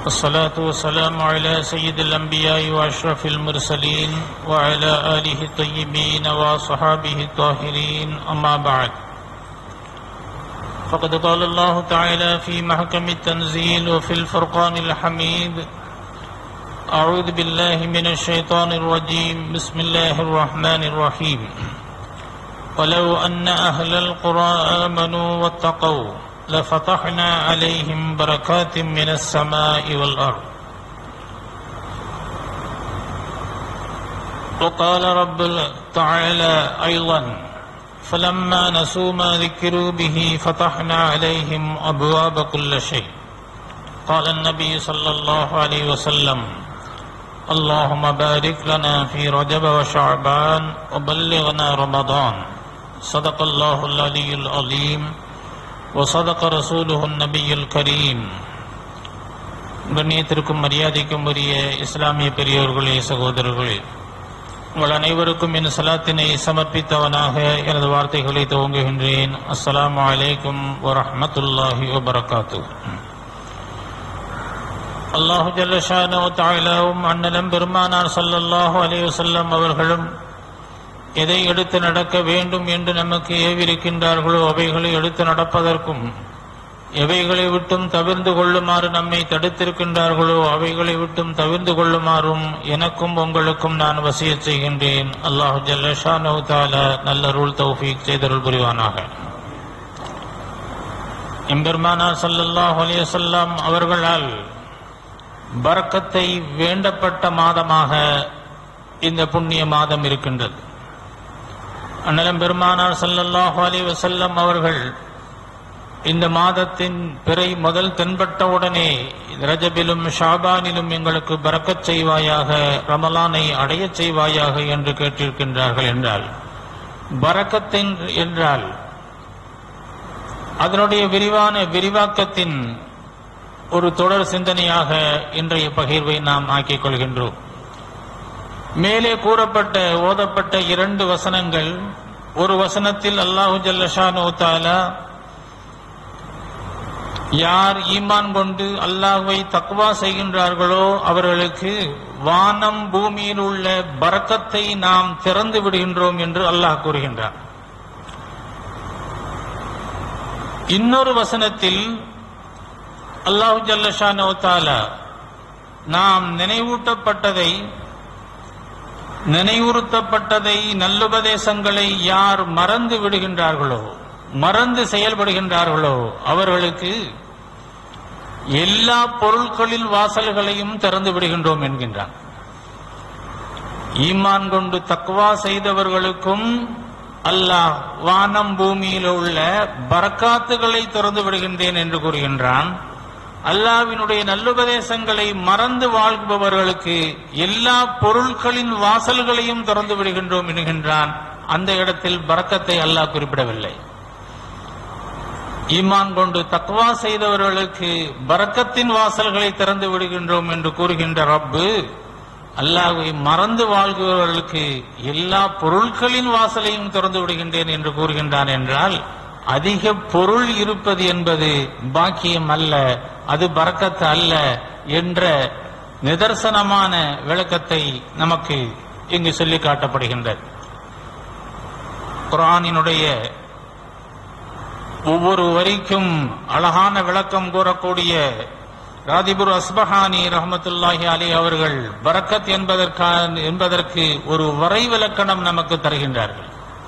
والصلاة والسلام على سيد الأنبياء وأشرف المرسلين وعلى آله الطيبين وصحابه الطاهرين أما بعد فقد قال الله تعالى في محكم التنزيل وفي الفرقان الحميد أعوذ بالله من الشيطان الرجيم بسم الله الرحمن الرحيم ولو أن أهل القرى آمنوا واتقوا لفتحنا عليهم بركات من السماء والأرض وقال رب تعالى أيضا فلما نسوا ما ذكروا به فتحنا عليهم أبواب كل شيء قال النبي صلى الله عليه وسلم اللهم بارك لنا في رجب وشعبان وبلغنا رمضان صدق الله العلي العظيم وصدق رسوله النبي الكريم கண்ணியத்திற்கும் மரியாதைக்கும் உரிய இஸ்லாமிய பெரியோர்களே சகோதரர்களே உங்கள் அனைவருக்கும் என் சலாத்தினை சமர்ப்பித்தவனாக எனது வார்த்தைகளை துவங்குகின்றேன் அஸ்ஸலாமு அலைக்கும் வரஹ்மத்துல்லாஹி வபரகாத்து அல்லாஹு ஜல்லஷானோ தாயிலாவும் அண்ணலம் பெருமானார் ஸல்லல்லாஹு அலைஹி வஸல்லம் அவர்களும் எதை எடுத்து நடக்க வேண்டும் என்று நமக்கு ஏவிருக்கின்றார்களோ அவைகளை எடுத்து நடப்பதற்கும் எவைகளை விட்டும் தவிர்ந்து கொள்ளுமாறு நம்மை தடுத்திருக்கின்றார்களோ அவைகளை விட்டும் தவிர்ந்து கொள்ளுமாறும் எனக்கும் உங்களுக்கும் நான் வசிய செய்கின்றேன் அல்லாஹு ஜல்லஷானோ தாலா நல்ல ரூல் தௌஃபீக் செய்தருள் புரிவானாக எம்பெருமானார் ஸல்லல்லாஹு அலைஹி வஸல்லம் அவர்களால் பரக்கத்தை வேண்டப்பட்ட மாதமாக இந்த புண்ணிய மாதம் இருக்கின்றது அண்ணலம் பெருமானார் ஸல்லல்லாஹு அலைஹி வஸல்லம் அவர்கள் இந்த மாதத்தின் பிறை முதல் தென்பட்டவுடனே ரஜபிலும் ஷாபானிலும் எங்களுக்கு பறக்கச் செய்வாயாக ரமலானை அடையச் செய்வாயாக என்று கேட்டிருக்கின்றார்கள் என்றால் பறக்கத்தின் என்றால் அதனுடைய விரிவான விரிவாக்கத்தின் ஒரு தொடர் சிந்தனையாக இன்றைய பகிர்வை நாம் ஆக்கிக் கொள்கின்றோம் மேலே கூறப்பட்ட ஓதப்பட்ட இரண்டு வசனங்கள் ஒரு வசனத்தில் அல்லாஹு ஜல்லஷானு தாலா யார் ஈமான் கொண்டு அல்லாஹ்வை தக்வா செய்கின்றார்களோ அவர்களுக்கு வானம் பூமியில் உள்ள பரக்கத்தை நாம் திறந்து விடுகின்றோம் என்று அல்லாஹ் கூறுகின்றார் இன்னொரு வசனத்தில் அல்லாஹு ஜல்லஷானோ தாலா நாம் நினைவூட்டப்பட்டதை நினைவுறுத்தப்பட்டதை நல்லுபதேசங்களை யார் மறந்து விடுகின்றார்களோ மறந்து செயல்படுகின்றார்களோ அவர்களுக்கு எல்லா பொருட்களின் வாசல்களையும் திறந்து விடுகின்றோம் என்கின்றான் ஈமான் கொண்டு தக்வா செய்தவர்களுக்கும் அல்லாஹ் வானம் பூமியில் உள்ள பரக்காத்துகளை திறந்து விடுகின்றேன் என்று கூறுகின்றான் அல்லாவினுடைய நல்லுபதேசங்களை மறந்து வாழ்பவர்களுக்கு எல்லா பொருட்களின் வாசல்களையும் திறந்து விடுகின்றோம் என்கின்றான் அந்த இடத்தில் பறக்கத்தை அல்லாஹ் குறிப்பிடவில்லை ஈமான் கொண்டு தக்வா செய்தவர்களுக்கு பறக்கத்தின் வாசல்களை திறந்து விடுகின்றோம் என்று கூறுகின்ற ரப்பு அல்லாஹை மறந்து வாழ்கிறவர்களுக்கு எல்லா பொருட்களின் வாசலையும் திறந்து விடுகின்றேன் என்று கூறுகின்றான் என்றால் அதிக பொருள் இருப்பது என்பது பாக்கியம் அல்ல அது பறக்கத்து அல்ல என்ற நிதர்சனமான விளக்கத்தை நமக்கு இங்கு சொல்லி காட்டப்படுகின்றது குரானினுடைய ஒவ்வொரு வரிக்கும் அழகான விளக்கம் கூறக்கூடிய ராதிபுர் அஸ்பஹானி ரஹமத்துல்லாஹி அலி அவர்கள் பரக்கத் என்பதற்கான என்பதற்கு ஒரு வரை விளக்கணம் நமக்கு தருகின்றார்கள்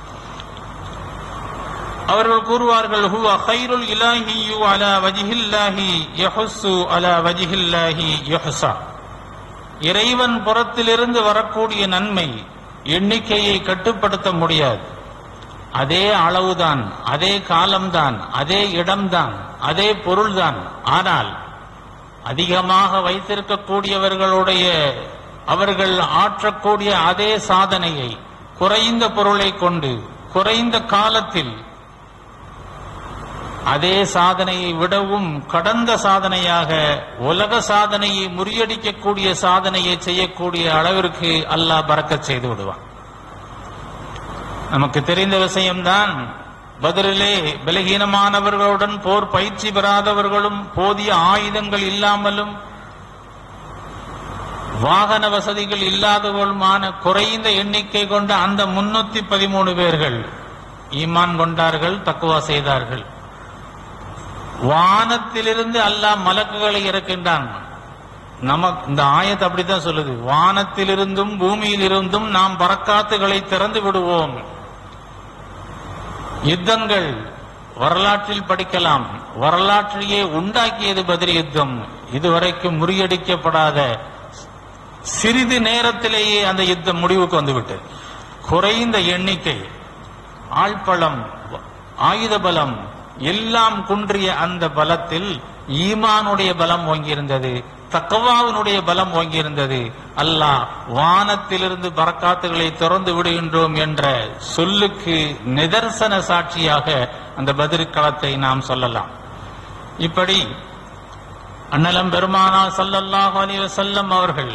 அவர்கள் கூறுவார்கள் ஹுவ ஹைருல் இலாஹியு அலா வஜிஹில்லாஹி யஹுஸ்ஸு அலா வஜிஹில்லாஹி யுஹ்ஸா இறைவன் புறத்திலிருந்து வரக்கூடிய நன்மை எண்ணிக்கையை கட்டுப்படுத்த முடியாது அதே அளவுதான் அதே காலம்தான் அதே இடம்தான் அதே பொருள்தான் ஆனால் அதிகமாக வைத்திருக்கக்கூடியவர்களுடைய அவர்கள் ஆற்றக்கூடிய அதே சாதனையை குறைந்த பொருளை கொண்டு குறைந்த காலத்தில் அதே சாதனையை விடவும் கடந்த சாதனையாக உலக சாதனையை முறியடிக்கக்கூடிய சாதனையை செய்யக்கூடிய அளவிற்கு அல்லாஹ் பறக்கச் செய்து விடுவான் நமக்கு தெரிந்த விஷயம்தான் பதிலே பலகீனமானவர்களுடன் போர் பயிற்சி பெறாதவர்களும் போதிய ஆயுதங்கள் இல்லாமலும் வாகன வசதிகள் இல்லாதவர்களுமான குறைந்த எண்ணிக்கை கொண்ட அந்த முன்னூத்தி பதிமூணு பேர்கள் ஈமான் கொண்டார்கள் தக்குவா செய்தார்கள் வானத்திலிருந்து அல்லாஹ் மலக்குகளை இறக்கின்றான் நமக்கு இந்த ஆயத் அப்படித்தான் சொல்லுது வானத்திலிருந்தும் பூமியிலிருந்தும் நாம் பறக்காத்துகளை திறந்து விடுவோம் யுத்தங்கள் வரலாற்றில் படிக்கலாம் வரலாற்றையே உண்டாக்கியது பதில் யுத்தம் இதுவரைக்கும் முறியடிக்கப்படாத சிறிது நேரத்திலேயே அந்த யுத்தம் முடிவுக்கு வந்துவிட்டது குறைந்த எண்ணிக்கை ஆழ்பலம் ஆயுத பலம் எல்லாம் குன்றிய அந்த பலத்தில் ஈமானுடைய பலம் ஓங்கியிருந்தது தக்கவாவினுடைய பலம் ஓங்கியிருந்தது அல்லாஹ் வானத்திலிருந்து பறக்காத்துகளை திறந்து விடுகின்றோம் என்ற சொல்லுக்கு நிதர்சன சாட்சியாக அந்த பதிர்களத்தை நாம் சொல்லலாம் இப்படி அண்ணலம் பெருமானா சல்லல்லாஹு அலைஹி வஸல்லம் அவர்கள்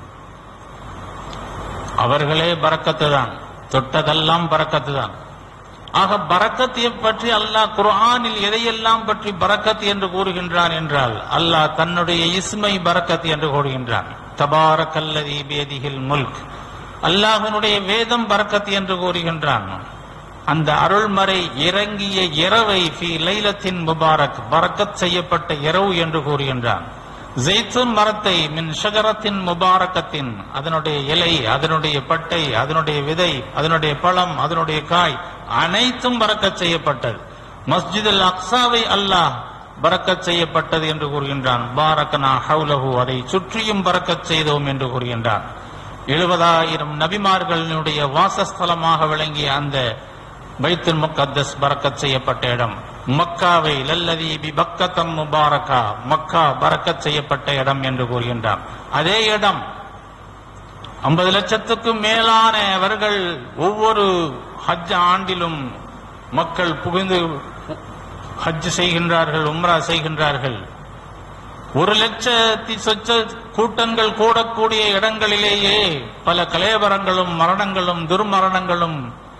அவர்களே பறக்கத்து தான் தொட்டதெல்லாம் பறக்கத்து தான் ஆக பறக்கத்தை பற்றி அல்லாஹ் குர்ஆனில் எதையெல்லாம் பற்றி பறக்கத் என்று கூறுகின்றான் என்றால் அல்லாஹ் தன்னுடைய இஸ்மை பறக்கத் என்று கூறுகின்றான் தபாரக்கல்லதி பேதிகில் முல்க் அல்லாஹ்வினுடைய வேதம் பறக்கத் என்று கூறுகின்றான் அந்த அருள்மறை இறங்கிய இரவை ஃபி லைலத்தின் முபாரக் பறக்கத் செய்யப்பட்ட இரவு என்று கூறுகின்றான் ஜெய்தூன் மரத்தை மின் ஷகரத்தின் முபாரக்கத்தின் அதனுடைய இலை அதனுடைய பட்டை அதனுடைய விதை அதனுடைய பழம் அதனுடைய காய் அனைத்தும் பறக்கச் செய்யப்பட்டது மஸ்ஜித் அல் அக்ஸாவை அல்லாஹ் பறக்கச் செய்யப்பட்டது என்று கூறுகின்றான் பாரக்கனா ஹவுலஹு அதை சுற்றியும் பறக்கச் செய்தோம் என்று கூறுகின்றான் எழுபதாயிரம் நபிமார்களுடைய வாசஸ்தலமாக விளங்கிய அந்த பைத்துல் முகத்தஸ் பறக்கத் செய்யப்பட்ட இடம் மக்காவை லல்லதி பி பக்கத்தம் முபாரக்கா மக்கா பறக்கத் செய்யப்பட்ட இடம் என்று கூறுகின்றான் அதே இடம் ஐம்பது லட்சத்துக்கும் மேலானவர்கள் ஒவ்வொரு ஹஜ் ஆண்டிலும் மக்கள் புகுந்து ஹஜ் செய்கின்றார்கள் உம்ரா செய்கின்றார்கள் ஒரு லட்சத்தி சொச்ச கூட்டங்கள் கூடக்கூடிய இடங்களிலேயே பல கலேபரங்களும் மரணங்களும் துர்மரணங்களும்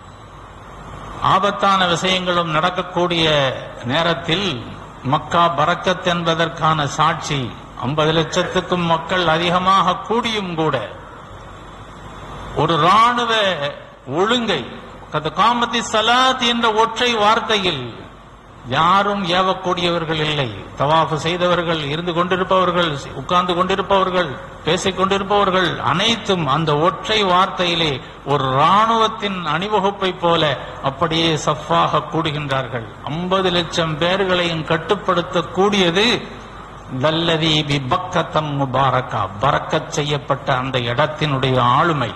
ஆபத்தான விஷயங்களும் நடக்கக்கூடிய நேரத்தில் மக்கா பறக்கத் என்பதற்கான சாட்சி ஐம்பது லட்சத்துக்கும் மக்கள் அதிகமாக கூடியும் கூட ஒரு ராணுவ ஒழுங்கை கத காமத்தி சலாத் என்ற ஒற்றை வார்த்தையில் யாரும் ஏவக்கூடியவர்கள் இல்லை தவாஃபு செய்தவர்கள் இருந்து கொண்டிருப்பவர்கள் உட்கார்ந்து கொண்டிருப்பவர்கள் பேசிக் கொண்டிருப்பவர்கள் அனைத்தும் அந்த ஒற்றை வார்த்தையிலே ஒரு ராணுவத்தின் அணிவகுப்பை போல அப்படியே சஃப்பாக கூடுகின்றார்கள் ஐம்பது லட்சம் பேர்களையும் கட்டுப்படுத்தக்கூடியது லல்லதி பி பக்கத்தம் முபாரக்கா பறக்கச் செய்யப்பட்ட அந்த இடத்தினுடைய ஆளுமை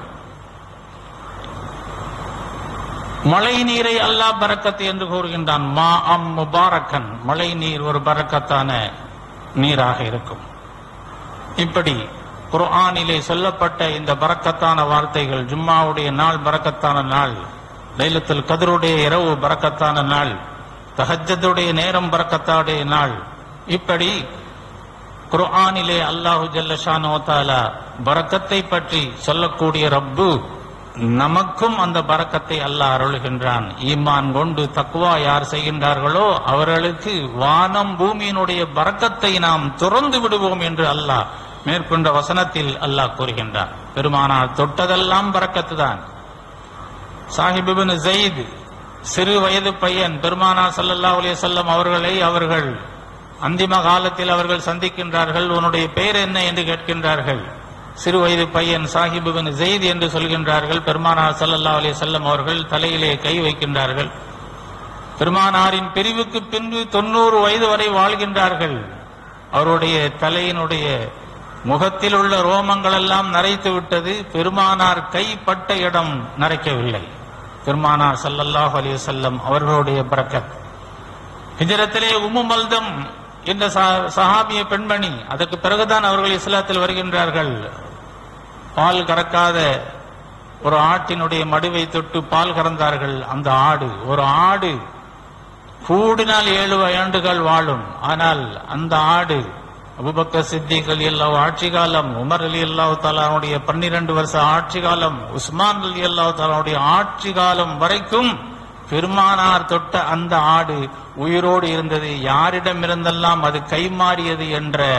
மழை நீரை அல்லாஹ் பரக்கத் என்று கூறுகின்றான் மா அம் முபாரக்கன் மழை நீர் ஒரு பரக்கத்தான நீராக இருக்கும் இப்படி குர்ஆனிலே சொல்லப்பட்ட இந்த பரக்கத்தான வார்த்தைகள் ஜும்மாவுடைய நாள் பரக்கத்தான நாள் லைலத்துல் கதருடைய இரவு பரக்கத்தான நாள் தஹஜத்துடைய நேரம் பரக்கத்தாடைய நாள் இப்படி குர்ஆனிலே அல்லாஹு ஜல்லஷானோ தாலா பரக்கத்தை பற்றி சொல்லக்கூடிய ரப்பு நமக்கும் அந்த பரக்கத்தை அல்லாஹ் அருளுகின்றான் ஈமான் கொண்டு தக்குவா யார் செய்கின்றார்களோ அவர்களுக்கு வானம் பூமியினுடைய பரக்கத்தை நாம் துறந்து விடுவோம் என்று அல்லாஹ் மேற்கொண்ட வசனத்தில் அல்லாஹ் கூறுகின்றான் பெருமானார் தொட்டதெல்லாம் பரக்கத்து தான் சாஹிபிபின் ஜெயித் சிறு வயது பையன் பெருமானார் ஸல்லல்லாஹு அலைஹி வஸல்லம் அவர்களை அவர்கள் அந்திம காலத்தில் அவர்கள் சந்திக்கின்றார்கள் உன்னுடைய பெயர் என்ன என்று கேட்கின்றார்கள் சிறு வயது பையன் சாஹிபுபின் ஜெயித் என்று சொல்கின்றார்கள் பெருமானார் ஸல்லல்லாஹு அலைஹி வஸல்லம் அவர்கள் தலையிலே கை வைக்கின்றார்கள் பெருமானாரின் பிரிவுக்கு பின்பு தொண்ணூறு வயது வரை வாழ்கின்றார்கள் அவருடைய தலையினுடைய முகத்தில் உள்ள ரோமங்கள் எல்லாம் நரைத்து விட்டது பெருமானார் கைப்பட்ட இடம் நரைக்கவில்லை பெருமானார் ஸல்லல்லாஹு அலைஹி வஸல்லம் அவர்களுடைய பரக்கத் ஹிஜரத்திலே உம்மு மல்தம் என்ற சஹா- சஹாபிய பெண்மணி அதற்கு பிறகுதான் அவர்கள் இஸ்லாத்தில் வருகின்றார்கள் பால் கறக்காத ஒரு ஆட்டினுடைய மடுவை தொட்டு பால் கறந்தார்கள் அந்த ஆடு ஒரு ஆடு கூடினால் ஏழு ஆண்டுகள் வாழும் ஆனால் அந்த ஆடு அபுபக்கர் சித்திக் அலி அல்லாஹ் ஆட்சி காலம் உமர் அலி அல்லாஹ் தாலாவுடைய பன்னிரண்டு வருஷ ஆட்சி காலம் உஸ்மான் அலி அல்லாஹ் தாலாவுடைய ஆட்சி காலம் வரைக்கும் பெருமானார் தொட்ட அந்த ஆடு உயிரோடு இருந்தது யாரிடம் இருந்தெல்லாம் அது கைமாறியது என்ற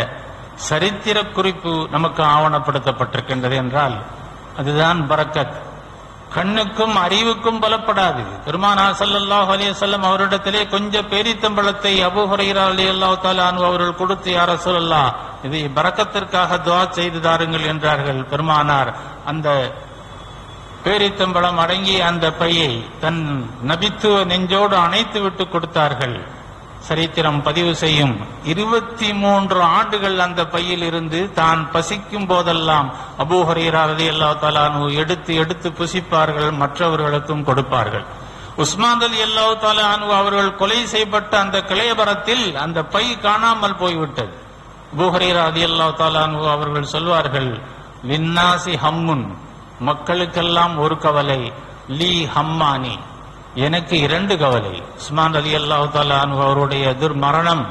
சரித்திர குறிப்பு நமக்கு ஆவணப்படுத்தப்பட்டிருக்கின்றது என்றால் அதுதான் பரக்கத் கண்ணுக்கும் அறிவுக்கும் பலப்படாது பெருமானா ஸல்லல்லாஹு அலைஹி வஸல்லம் அவரிடத்திலே கொஞ்சம் பேரித்தம்பளத்தை அபூ ஹுரைரா ரலியல்லாஹு தஆலா அன்ஹு அவர்கள் கொடுத்து யா ரசூலல்லாஹ் இதை பரக்கத்திற்காக துஆ செய்து தாருங்கள் என்றார்கள் பெருமானார் அந்த பேரித்தம்பளம் அடங்கிய அந்த பையை தன் நபித்துவ நெஞ்சோடு அணைத்து விட்டு கொடுத்தார்கள் சரித்திரம் பதிவு செய்யும் இருபத்தி மூன்று ஆண்டுகள் அந்த பையில் இருந்து தான் பசிக்கும் போதெல்லாம் அபூஹரீரா ரதி அல்லா தலானு எடுத்து எடுத்து புசிப்பார்கள் மற்றவர்களுக்கும் கொடுப்பார்கள் உஸ்மான் அலி அல்லாஹ் தாலானு அவர்கள் கொலை செய்யப்பட்ட அந்த கிளையபரத்தில் அந்த பை காணாமல் போய்விட்டது அபூஹரீரா ரதி அல்லாஹ் தாலானு அவர்கள் சொல்வார்கள் லின்னாசி ஹம்முன் மக்களுக்கெல்லாம் ஒரு கவலை லீ ஹம்மானி எனக்கு இரண்டு கவலை உஸ்மான் அலி அல்லாஹு தாலான் அவருடைய துர்மரணம்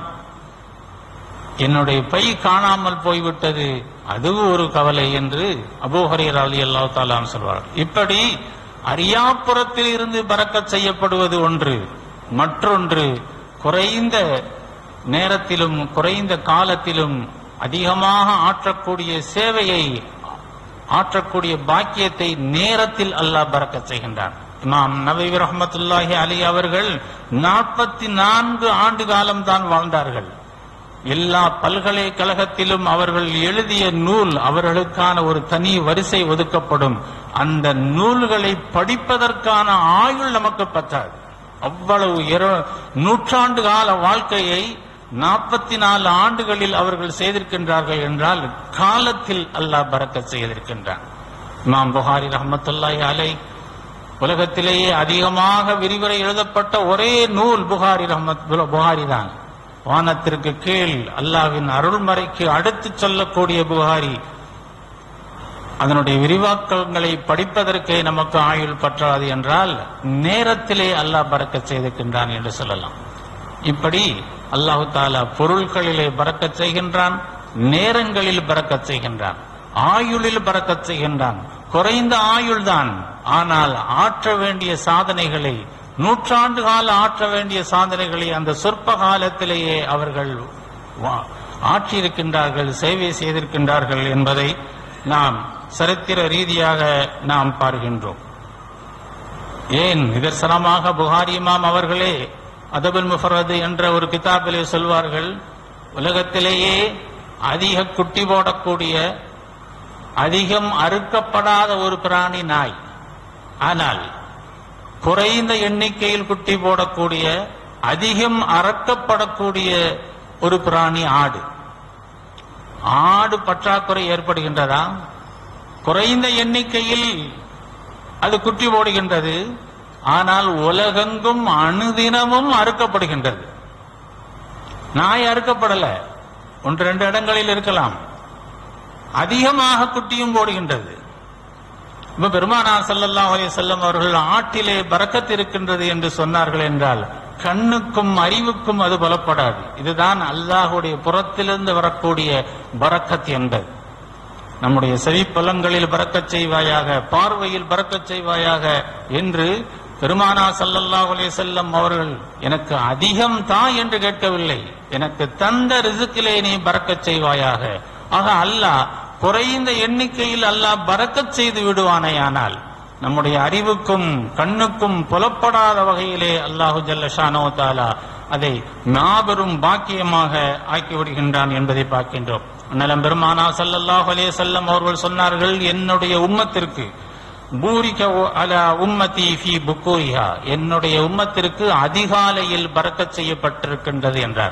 என்னுடைய பை காணாமல் போய்விட்டது அதுவும் ஒரு கவலை என்று அபூஹரீர் அலி அல்லாஹு தாலான் சொல்வார் இப்படி அரியாப்புறத்தில் இருந்து பறக்கச் செய்யப்படுவது ஒன்று மற்றொன்று குறைந்த நேரத்திலும் குறைந்த காலத்திலும் அதிகமாக ஆற்றக்கூடிய சேவையை ஆற்றக்கூடிய பாக்கியத்தை நேரத்தில் அல்லாஹ் பறக்கச் செய்கின்றான் இமாம் நபி ரஹமத்துல்லாஹி அலி அவர்கள் நாற்பத்தி நான்கு ஆண்டு காலம் தான் வாழ்ந்தார்கள் எல்லா பல்கலைக்கழகத்திலும் அவர்கள் எழுதிய நூல் அவர்களுக்கான ஒரு தனி வரிசை ஒதுக்கப்படும் அந்த நூல்களை படிப்பதற்கான ஆயுள் நமக்கு பற்றாது அவ்வளவு இரு- நூற்றாண்டு கால வாழ்க்கையை நாற்பத்தி நாலு ஆண்டுகளில் அவர்கள் செய்திருக்கின்றார்கள் என்றால் காலத்தில் அல்லாஹ் பறக்கச் செய்திருக்கின்றான் இமாம் புகாரி ரஹமத்துல்லாஹி அலை உலகத்திலேயே அதிகமாக விரிவுரை எழுதப்பட்ட ஒரே நூல் புகாரி ரஹமத் புகாரி தான் வானத்திற்கு கீழ் அல்லாவின் அருள்மறைக்கு அடுத்துச் சொல்லக்கூடிய புகாரி அதனுடைய விரிவாக்கங்களை படிப்பதற்கே நமக்கு ஆயுள் பற்றாது என்றால் நேரத்திலே அல்லாஹ் பறக்கச் செய்திருக்கின்றான் என்று சொல்லலாம் இப்படி அல்லாஹு தாலா பொருள்களிலே பறக்கச் செய்கின்றான் நேரங்களில் பறக்கச் செய்கின்றான் ஆயுளில் பறக்கச் செய்கின்றான் குறைந்த ஆயுள்தான் ஆனால் ஆற்ற வேண்டிய சாதனைகளை நூற்றாண்டு கால ஆற்ற வேண்டிய சாதனைகளை அந்த சொற்ப காலத்திலேயே அவர்கள் வா- ஆற்றியிருக்கின்றார்கள் சேவை செய்திருக்கின்றார்கள் என்பதை நாம் சரித்திர ரீதியாக நாம் பார்க்கின்றோம் ஏன் நிதர்சனமாக புகாரி இமாம் அவர்களே அதபுல் முஃபரது என்ற ஒரு கிதாபிலே சொல்வார்கள் உலகத்திலேயே அதிக குட்டி போடக்கூடிய அதிகம் அறுக்கப்படாத ஒரு பிராணி நாய் ஆனால் குறைந்த எண்ணிக்கையில் குட்டி போடக்கூடிய அதிகம் அறக்கப்படக்கூடிய ஒரு பிராணி ஆடு ஆடு பற்றாக்குறை ஏற்படுகின்றதா குறைந்த எண்ணிக்கையில் அது குட்டி போடுகின்றது ஆனால் உலகெங்கும் அணுதினமும் அறுக்கப்படுகின்றது நாய் அறுக்கப்படல ஒன்று ரெண்டு இடங்களில் இருக்கலாம் அதிகமாக குட்டியும் போடுகின்றது இப்ப பெருமானா ஸல்லல்லாஹு அலைஹி வஸல்லம் அவர்கள் ஆட்டிலே பரக்கத் இருக்கின்றது என்று சொன்னார்கள் என்றால் கண்ணுக்கும் அறிவுக்கும் அது பலப்படாது இதுதான் அல்லாஹுடைய புறத்திலிருந்து வரக்கூடிய பரக்கத் என்பது நம்முடைய செவிப்பலங்களில் பறக்கச் செய்வாயாக பார்வையில் பறக்கச் செய்வாயாக என்று பெருமானா ஸல்லல்லாஹு அலைஹி வஸல்லம் அவர்கள் எனக்கு அதிகம் தா என்று கேட்கவில்லை எனக்கு தந்த ரிசுக்கிலே நீ பறக்கச் செய்வாயாக ஆக அல்லாஹ் குறைந்த எண்ணிக்கையில் அல்லாஹ் பறக்கச் செய்து விடுவானேயானால் நம்முடைய அறிவுக்கும் கண்ணுக்கும் புலப்படாத வகையிலே அல்லாஹு ஜல்லஷானோ தாலா அதை மாபெரும் பாக்கியமாக ஆக்கி விடுகின்றான் என்பதை பார்க்கின்றோம் அண்ணலம் பெருமானா ஸல்லல்லாஹு அலைஹி வஸல்லம் அவர்கள் சொன்னார்கள் என்னுடைய உம்மத்திற்கு பூரிக அல உம்மதி ஃபி புக்கூஹா என்னுடைய உம்மத்திற்கு அதிகாலையில் பறக்கச் செய்யப்பட்டிருக்கின்றது என்றார்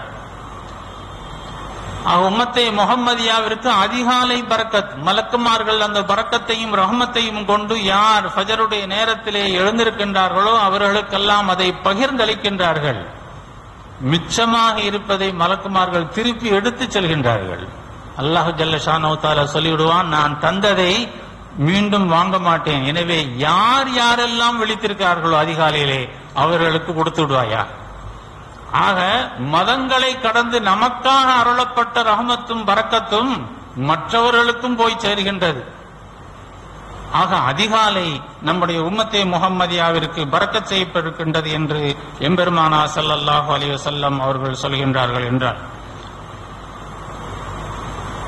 ஆக உம்மத்தை முகம்மதியாவிற்கு அதிகாலை பரக்கத் மலக்குமார்கள் அந்த பரக்கத்தையும் ரஹமத்தையும் கொண்டு யார் ஃபஜருடைய நேரத்திலே எழுந்திருக்கின்றார்களோ அவர்களுக்கெல்லாம் அதை பகிர்ந்தளிக்கின்றார்கள் மிச்சமாக இருப்பதை மலக்குமார்கள் திருப்பி எடுத்துச் செல்கின்றார்கள் அல்லாஹு ஜல்லஷானோ தாலா சொல்லிவிடுவான் நான் தந்ததை மீண்டும் வாங்க மாட்டேன் எனவே யார் யாரெல்லாம் விழித்திருக்கிறார்களோ அதிகாலையிலே அவர்களுக்கு கொடுத்து விடுவாயா ஆக மதங்களை கடந்து நமக்காக அருளப்பட்ட ரஹமத்தும் பரக்கத்தும் மற்றவர்களுக்கும் போய் சேர்கின்றது ஆக அதிகாலை நம்முடைய உம்மத்தே முகம்மதியாவிற்கு பறக்கச் செய்யப்பட்டிருக்கின்றது என்று எம்பெருமானா ஸல்லல்லாஹு அலைஹி வஸல்லம் அவர்கள் சொல்கின்றார்கள் என்றார்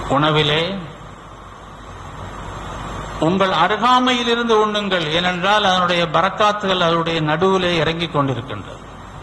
உணவிலே உங்கள் அருகாமையில் இருந்து உண்ணுங்கள் ஏனென்றால் அதனுடைய பரக்காத்துகள் அதனுடைய நடுவிலே இறங்கிக் கொண்டிருக்கின்றது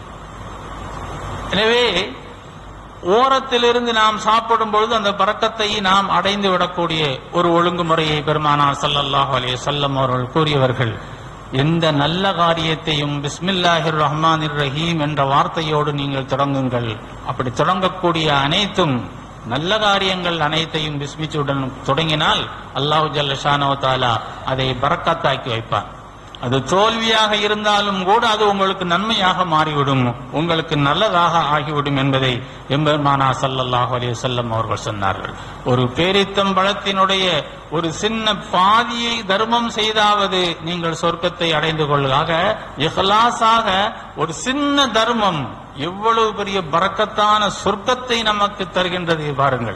எனவே ஓரத்திலிருந்து நாம் சாப்பிடும் பொழுது அந்த பறக்கத்தை நாம் அடைந்து விடக்கூடிய ஒரு ஒழுங்குமுறையை பெருமானார் ஸல்லல்லாஹு அலைஹி வஸல்லம் அவர்கள் கூறியவர்கள் எந்த நல்ல காரியத்தையும் பிஸ்மில்லாஹிர் ரஹ்மானிர் ரஹீம் என்ற வார்த்தையோடு நீங்கள் தொடங்குங்கள் அப்படி தொடங்கக்கூடிய அனைத்தும் நல்ல காரியங்கள் அனைத்தையும் பிஸ்மிச்சுடன் தொடங்கினால் அல்லாஹு ஜல்ல ஷானோ தாலா அதை பரக்கத்தாக்கி வைப்பான் அது தோல்வியாக இருந்தாலும் கூட அது உங்களுக்கு நன்மையாக மாறிவிடும் உங்களுக்கு நல்லதாக ஆகிவிடும் என்பதை எம்பெருமானா ஸல்லல்லாஹு அலைஹி வஸல்லம் அவர்கள் சொன்னார்கள் ஒரு பேரித்தம் பழத்தினுடைய ஒரு சின்ன பாதியை தர்மம் செய்தாவது நீங்கள் சொர்க்கத்தை அடைந்து கொள்ளாக இஹ்லாஸாக ஒரு சின்ன தர்மம் எவ்வளவு பெரிய பரக்கத்தான சொர்க்கத்தை நமக்கு தருகின்றது பாருங்கள்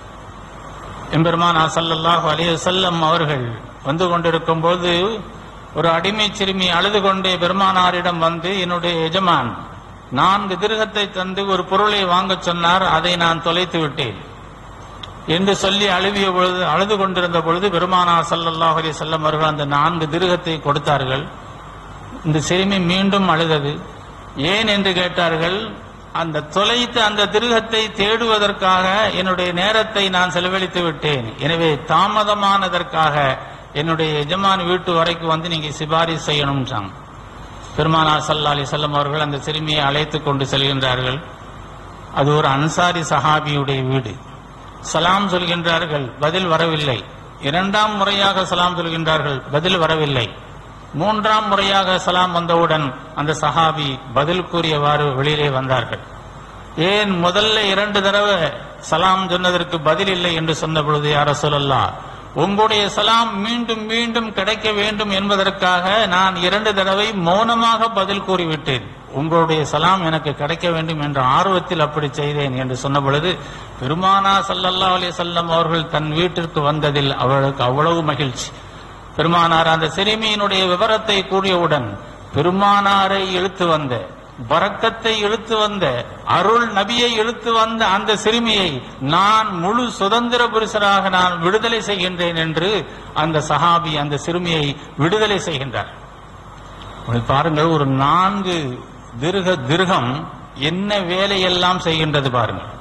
எம்பெருமானா ஸல்லல்லாஹு அலைஹி வஸல்லம் அவர்கள் வந்து கொண்டிருக்கும் போது ஒரு அடிமை சிறுமி அழுது கொண்டே பெருமானாரிடம் வந்து என்னுடைய எஜமான் நான்கு திருகத்தை தந்து ஒரு பொருளை வாங்கச் சொன்னார் அதை நான் தொலைத்து விட்டேன் என்று சொல்லி அழுவிய பொழுது அழுது கொண்டிருந்த பொழுது பெருமானார் ஸல்லல்லாஹு அலைஹி வஸல்லம் அவர்கள் அந்த நான்கு திருகத்தை கொடுத்தார்கள் இந்த சிறுமி மீண்டும் அழுதது ஏன் என்று கேட்டார்கள் அந்த தொலைத்த அந்த திருகத்தை தேடுவதற்காக என்னுடைய நேரத்தை நான் செலவழித்து விட்டேன் எனவே தாமதமானதற்காக என்னுடைய எஜமான் வீட்டு வரைக்கும் வந்து நீங்க சிபாரிசு செய்யணும்ன்றாங்க பெருமானார் சல்லா அலி செல்லம் அவர்கள் அந்த சிறுமியை அழைத்து கொண்டு செல்கின்றார்கள் அது ஒரு அன்சாரி சஹாபியுடைய வீடு சலாம் சொல்கின்றார்கள் பதில் வரவில்லை இரண்டாம் முறையாக சலாம் சொல்கின்றார்கள் பதில் வரவில்லை மூன்றாம் முறையாக சலாம் வந்தவுடன் அந்த சஹாபி பதில் கூறியவாறு வெளியிலே வந்தார்கள் ஏன் முதல்ல இரண்டு தடவை சலாம் சொன்னதற்கு பதில் இல்லை என்று சொன்ன பொழுது யார சொல்லலாம் உங்களுடைய சலாம் மீண்டும் மீண்டும் கிடைக்க வேண்டும் என்பதற்காக நான் இரண்டு தடவை மௌனமாக பதில் கூறிவிட்டேன் உங்களுடைய சலாம் எனக்கு கிடைக்க வேண்டும் என்ற ஆர்வத்தில் அப்படி செய்தேன் என்று சொன்ன பொழுது பெருமானா சல்லல்லா அலி செல்லம் அவர்கள் தன் வீட்டிற்கு வந்ததில் அவளுக்கு அவ்வளவு மகிழ்ச்சி பெருமானார் அந்த சிறுமியினுடைய விவரத்தை கூறியவுடன் பெருமானாரை இழுத்து வந்த பரக்கத்தை இழுத்து வந்த அருள் நபியை இழுத்து வந்த அந்த சிறுமியை நான் முழு சுதந்திர புருஷராக நான் விடுதலை செய்கின்றேன் என்று அந்த சஹாபி அந்த சிறுமியை விடுதலை செய்கின்றார் அப்படி பாருங்கள் ஒரு நான்கு திருக திருகம் என்ன வேலையெல்லாம் செய்கின்றது பாருங்கள்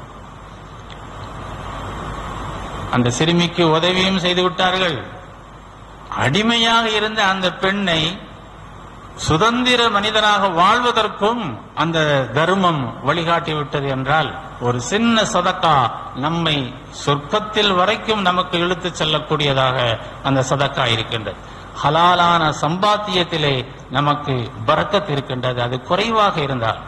அந்த சிறுமிக்கு உதவியும் செய்து விட்டார்கள் அடிமையாக இருந்த அந்த பெண்ணை சுதந்திர மனிதனாக வாழ்வதற்கும் அந்த தர்மம் வழிகாட்டி விட்டது என்றால் ஒரு சின்ன சதக்கா நம்மை சொர்க்கத்தில் வரைக்கும் நமக்கு இழுத்துச் செல்லக்கூடியதாக அந்த சதக்கா இருக்கின்றது ஹலாலான சம்பாத்தியத்திலே நமக்கு பறக்கத் இருக்கின்றது அது குறைவாக இருந்தால்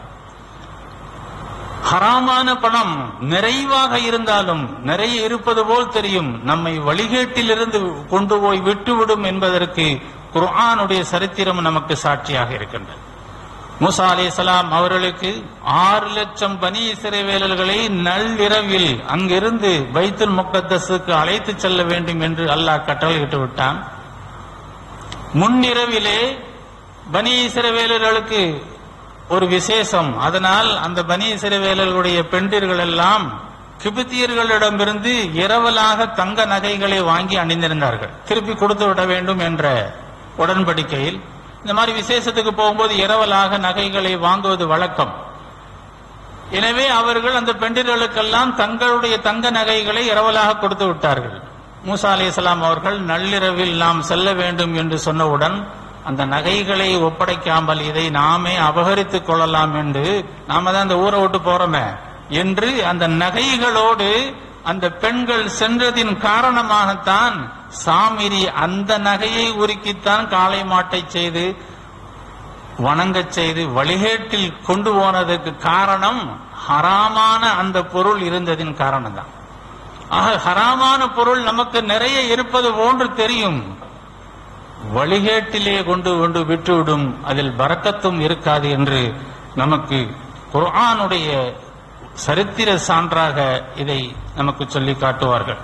ஹராமான பணம் நிறைவாக இருந்தாலும் நிறைய இருப்பது போல் தெரியும் நம்மை வழிகேட்டிலிருந்து கொண்டு போய் விட்டுவிடும் என்பதற்கு குர்ஆனுடைய சரித்திரம் நமக்கு சாட்சியாக இருக்கின்றது மூசா அலைஹிஸ்ஸலாம் அவர்களுக்கு ஆறு லட்சம் பனி சிறைவேலர்களை நள்ளிரவில் அங்கிருந்து பைத்துல் முக்கத்தஸுக்கு அழைத்து செல்ல வேண்டும் என்று அல்லாஹ் கட்டளையிட்டு விட்டான் முன்னிரவிலே பனி சிறைவேலர்களுக்கு ஒரு விசேஷம் அதனால் அந்த பனி சிறைவேலர்களுடைய பெண்டிர்கள் எல்லாம் கிபித்தியர்களிடமிருந்து இரவலாக தங்க நகைகளை வாங்கி அணிந்திருந்தார்கள் திருப்பி கொடுத்து விட வேண்டும் என்ற உடன்படிக்கையில் இந்த மாதிரி விசேஷத்துக்கு போகும்போது இரவலாக நகைகளை வாங்குவது வழக்கம் எனவே அவர்கள் அந்த பெண்டிர்களுக்கெல்லாம் தங்களுடைய தங்க நகைகளை இரவலாக கொடுத்து விட்டார்கள் மூசா அலைஹிஸ்ஸலாம் அவர்கள் நள்ளிரவில் நாம் செல்ல வேண்டும் என்று சொன்னவுடன் அந்த நகைகளை ஒப்படைக்காமல் இதை நாமே அபகரித்துக் கொள்ளலாம் என்று நாம தான் அந்த ஊரை விட்டு போறோமே என்று அந்த நகைகளோடு அந்த பெண்கள் சென்றதின் காரணமாகத்தான் சாமிரி அந்த நகையை உருக்கித்தான் காளை மாட்டை செய்து வணங்கச் செய்து வழிகேட்டில் கொண்டு போனதுக்கு காரணம் ஹராமான அந்த பொருள் இருந்ததின் காரணம் தான் ஆக ஹராமான பொருள் நமக்கு நிறைய இருப்பது போன்று தெரியும் வழிகேட்டிலே கொண்டு கொண்டு விட்டுவிடும் அதில் பறக்கத்தும் இருக்காது என்று நமக்கு குர்ஆனுடைய சரித்திர சான்றாக இதை நமக்கு சொல்லி காட்டுவார்கள்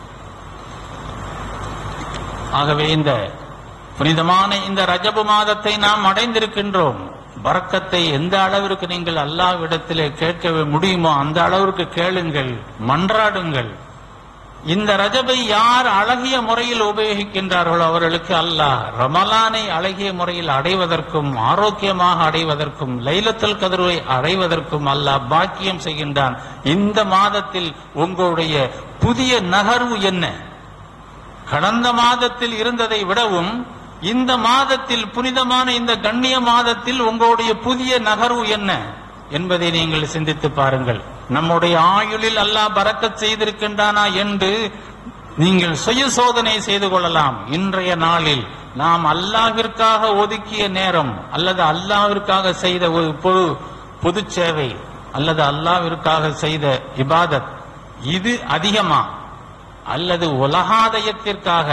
ஆகவே இந்த புனிதமான இந்த ரஜபு மாதத்தை நாம் அடைந்திருக்கின்றோம் பறக்கத்தை எந்த அளவிற்கு நீங்கள் அல்லாவிடத்திலே கேட்க முடியுமோ அந்த அளவிற்கு கேளுங்கள் மன்றாடுங்கள் இந்த ரஜபை யார் அழகிய முறையில் உபயோகிக்கின்றார்களோ அவர்களுக்கு அல்லாஹ் ரமலானை அழகிய முறையில் அடைவதற்கும் ஆரோக்கியமாக அடைவதற்கும் லைலத்துல் கதிர்வை அடைவதற்கும் அல்லாஹ் பாக்கியம் செய்கின்றான் இந்த மாதத்தில் உங்களுடைய புதிய நகர்வு என்ன கடந்த மாதத்தில் இருந்ததை விடவும் இந்த மாதத்தில் புனிதமான இந்த கண்ணிய மாதத்தில் உங்களுடைய புதிய நகர்வு என்ன என்பதை நீங்கள் சிந்தித்து பாருங்கள் நம்முடைய ஆயுளில் அல்லாஹ் பறக்கச் செய்திருக்கின்றானா என்று நீங்கள் சுய சோதனை செய்து கொள்ளலாம் இன்றைய நாளில் நாம் அல்லாவிற்காக ஒதுக்கிய நேரம் அல்லது அல்லாவிற்காக செய்த ஒரு பொது பொது சேவை அல்லது அல்லாவிற்காக செய்த இபாதத் இது அதிகமா அல்லது உலகாதயத்திற்காக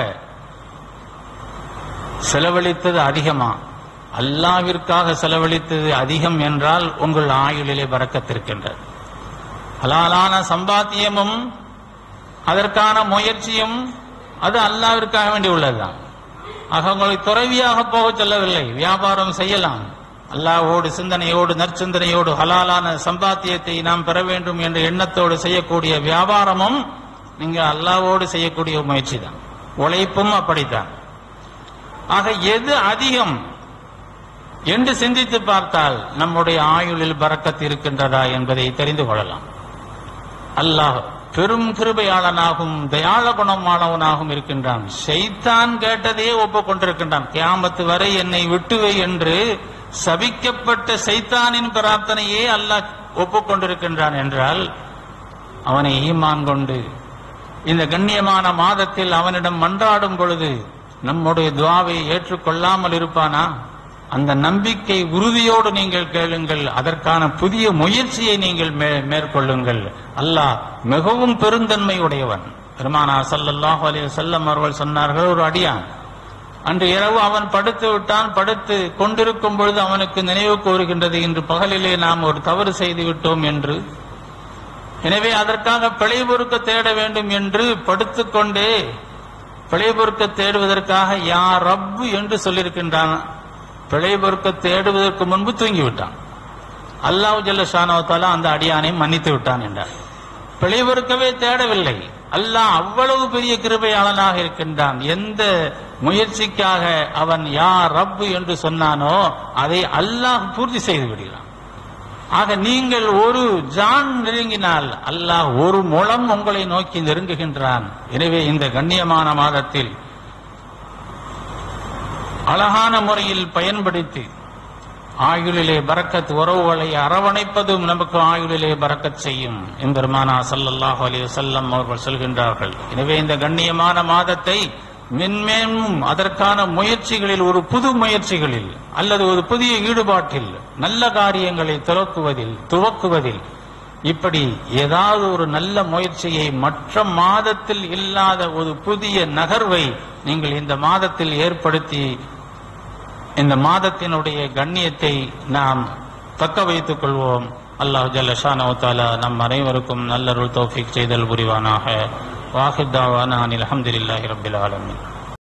செலவழித்தது அதிகமா அல்லாவிற்காக செலவழித்தது அதிகம் என்றால் உங்கள் ஆயுளிலே பறக்கத்திருக்கின்றது ஹலாலான சம்பாத்தியமும் அதற்கான முயற்சியும் அது அல்லாவிற்காக வேண்டி உள்ளதுதான் ஆக உங்களை துறவியாக போக சொல்லவில்லை வியாபாரம் செய்யலாம் அல்லாவோடு சிந்தனையோடு நற்சிந்தனையோடு ஹலாலான சம்பாத்தியத்தை நாம் பெற வேண்டும் என்ற எண்ணத்தோடு செய்யக்கூடிய வியாபாரமும் நீங்க அல்லாவோடு செய்யக்கூடிய முயற்சி தான் உழைப்பும் அப்படித்தான் ஆக எது அதிகம் என்று சிந்தித்து பார்த்தால் நம்முடைய ஆயுளில் பறக்கத்து இருக்கின்றதா என்பதை தெரிந்து கொள்ளலாம் அல்லாஹ் பெரும் கிருபையாளனாகவும் தயாள குணமானவனாகவும் இருக்கின்றான் ஷைத்தான் கேட்டதையே ஒப்புக்கொண்டிருக்கின்றான் கியாமத்து வரை என்னை விட்டுவை என்று சபிக்கப்பட்ட சைத்தானின் பிரார்த்தனையே அல்லாஹ் ஒப்புக்கொண்டிருக்கின்றான் என்றால் அவனை ஈமான் கொண்டு இந்த கண்ணியமான மாதத்தில் அவனிடம் மன்றாடும் பொழுது நம்முடைய துவாவை ஏற்றுக்கொள்ளாமல் இருப்பானா அந்த நம்பிக்கை உறுதியோடு நீங்கள் கேளுங்கள் அதற்கான புதிய முயற்சியை நீங்கள் மே- மேற்கொள்ளுங்கள் அல்லாஹ் மிகவும் பெருந்தன்மை உடையவன் பெருமானா ஸல்லல்லாஹு அலைஹி வஸல்லம் அவர்கள் சொன்னார்கள் ஒரு அடியான் அன்று இரவு அவன் படுத்து விட்டான் படுத்து கொண்டிருக்கும் பொழுது அவனுக்கு நினைவு கூறுகின்றது இன்று பகலிலே நாம் ஒரு தவறு செய்து விட்டோம் என்று எனவே அதற்காக பிழை பொறுக்க தேட வேண்டும் என்று படுத்துக்கொண்டே பிழை பொறுக்க தேடுவதற்காக யா ரப்பு என்று சொல்லியிருக்கின்றான் பிழை பொறுக்க தேடுவதற்கு முன்பு தூங்கிவிட்டான் அல்லாஹ் ஜல்லஷானவத்தாலா அந்த அடியானை மன்னித்து விட்டான் என்றார் பிழை பொறுக்கவே தேடவில்லை அல்லாஹ் அவ்வளவு பெரிய கிருபையாளனாக இருக்கின்றான் எந்த முயற்சிக்காக அவன் யா ரப்பு என்று சொன்னானோ அதை அல்லாஹ் பூர்த்தி செய்து விடுகிறான் ஆக நீங்கள் ஒரு ஜான் நெருங்கினால் அல்லாஹ் ஒரு முழம் உங்களை நோக்கி நெருங்குகின்றான் எனவே இந்த கண்ணியமான மாதத்தில் அழகான முறையில் பயன்படுத்தி ஆயுளிலே பரக்கத் உறவுகளை அரவணைப்பதும் நமக்கு ஆயுளிலே பரக்கத் செய்யும் எம்பெருமானா ஸல்லல்லாஹு அலைஹி வஸல்லம் அவர்கள் சொல்கின்றார்கள் எனவே இந்த கண்ணியமான மாதத்தை மென்மேலும் அதற்கான முயற்சிகளில் ஒரு புது முயற்சிகளில் அல்லது ஒரு புதிய ஈடுபாட்டில் நல்ல காரியங்களை துவக்குவதில் துவக்குவதில் இப்படி ஏதாவது ஒரு நல்ல முயற்சியை மற்ற மாதத்தில் இல்லாத ஒரு புதிய நகர்வை நீங்கள் இந்த மாதத்தில் ஏற்படுத்தி இந்த மாதத்தினுடைய கண்ணியத்தை நாம் தக்க வைத்துக் கொள்வோம் அல்லாஹ் ஜல்லஷானோ தாலா நம் அனைவருக்கும் நல்லருள் தௌஃபீக் செய்தல் புரிவானாக வாஹித்தாவான அனில் அஹமதுல்லாஹி ரபில் ஆலமின்